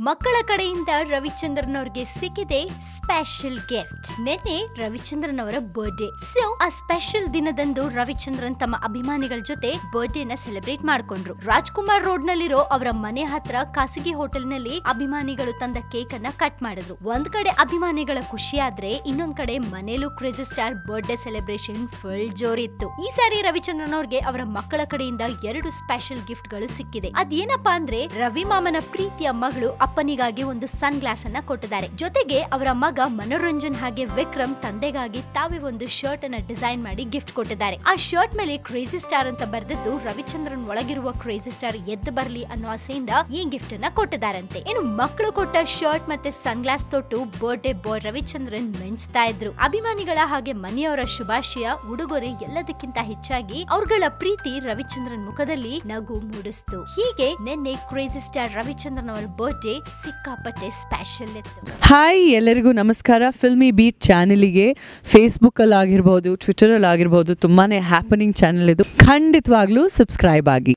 ಮಕ್ಕಳ ಕಡೆಯಿಂದ ರವಿಚಂದ್ರನ್ ಅವ್ರಿಗೆ ಸಿಕ್ಕಿದೆ ಸ್ಪೆಷಲ್ ಗಿಫ್ಟ್ ನಿನ್ನೆ ರವಿಚಂದ್ರನ್ ಅವರ ಬರ್ಡೇ ಸೊ ಆ ಸ್ಪೆಷಲ್ ದಿನದಂದು ರವಿಚಂದ್ರನ್ ತಮ್ಮ ಅಭಿಮಾನಿಗಳ ಜೊತೆ ಬರ್ಡೇ ನ ಸೆಲೆಬ್ರೇಟ್ ಮಾಡ್ಕೊಂಡ್ರು ರಾಜ್ಕುಮಾರ್ ರೋಡ್ ನಲ್ಲಿರೋ ಅವರ ಮನೆ ಹತ್ರ ಖಾಸಗಿ ಹೋಟೆಲ್ ನಲ್ಲಿ ಅಭಿಮಾನಿಗಳು ತಂದ ಕೇಕ್ ಅನ್ನ ಕಟ್ ಮಾಡಿದ್ರು ಒಂದ್ ಕಡೆ ಅಭಿಮಾನಿಗಳ ಖುಷಿ ಆದ್ರೆ ಇನ್ನೊಂದ್ ಕಡೆ ಮನೇಲೂ crazy star birthday celebration full ಜೋರಿತ್ತು ಈ ಸಾರಿ ರವಿಚಂದ್ರನ್ ಅವ್ರಿಗೆ ಅವರ ಮಕ್ಕಳ ಕಡೆಯಿಂದ ಎರಡು ಸ್ಪೆಷಲ್ ಗಿಫ್ಟ್ ಗಳು ಸಿಕ್ಕಿದೆ ಅದೇನಪ್ಪಾ ಅಂದ್ರೆ ರವಿ ಮಾಮನ ಪ್ರೀತಿಯ ಮಗಳು ಅಪ್ಪನಿಗಾಗಿ ಒಂದು ಸನ್ ಗ್ಲಾಸ್ ಅನ್ನ ಕೊಟ್ಟಿದ್ದಾರೆ ಜೊತೆಗೆ ಅವರ ಮಗ ಮನೋರಂಜನ್ ಹಾಗೆ ವಿಕ್ರಮ್ ತಂದೆಗಾಗಿ ತಾವೇ ಒಂದು ಶರ್ಟ್ ಅನ್ನ ಡಿಸೈನ್ ಮಾಡಿ ಗಿಫ್ಟ್ ಕೊಟ್ಟಿದ್ದಾರೆ ಆ ಶರ್ಟ್ ಮೇಲೆ ಕ್ರೇಜಿ ಸ್ಟಾರ್ ಅಂತ ಬರೆದಿದ್ದು ರವಿಚಂದ್ರನ್ ಒಳಗಿರುವ ಕ್ರೇಜಿ ಸ್ಟಾರ್ ಎದ್ದು ಬರ್ಲಿ ಅನ್ನೋ ಆಸೆಯಿಂದ ಈ ಗಿಫ್ಟ್ ಅನ್ನ ಕೊಟ್ಟಿದ್ದಾರಂತೆ ಇನ್ನು ಮಕ್ಕಳು ಕೊಟ್ಟ ಶರ್ಟ್ ಮತ್ತೆ ಸನ್ ಗ್ಲಾಸ್ ತೊಟ್ಟು ಬರ್ಡೇ ಬಾಯ್ ರವಿಚಂದ್ರನ್ ಮೆಂಚ್ತಾ ಇದ್ರು ಅಭಿಮಾನಿಗಳ ಹಾಗೆ ಮನೆಯವರ ಶುಭಾಶಯ ಉಡುಗೊರೆ ಎಲ್ಲದಕ್ಕಿಂತ ಹೆಚ್ಚಾಗಿ ಅವ್ರಗಳ ಪ್ರೀತಿ ರವಿಚಂದ್ರನ್ ಮುಖದಲ್ಲಿ ನಗು ಮೂಡಿಸ್ತು ಹೀಗೆ ನಿನ್ನೆ ಕ್ರೇಜಿ ಸ್ಟಾರ್ ರವಿಚಂದ್ರನ್ ಅವರ ಬರ್ಡೇ ಸಿಕ್ಕಾಪಟ್ಟೆ ಸ್ಪೆಷಲ್ ಇತ್ತು ಹಾಯ್ ಎಲ್ಲರಿಗೂ ನಮಸ್ಕಾರ ಫಿಲ್ಮಿ ಬೀಟ್ ಚಾನಲಿಗೆ ಫೇಸ್ಬುಕ್ಕಲ್ಲಿ ಆಗಿರ್ಬೋದು ಟ್ವಿಟರಲ್ಲಿ ಆಗಿರ್ಬೋದು ತುಂಬಾ ಹ್ಯಾಪನಿಂಗ್ ಚಾನಲ್ ಇದು ಖಂಡಿತವಾಗ್ಲೂ ಸಬ್ಸ್ಕ್ರೈಬ್ ಆಗಿ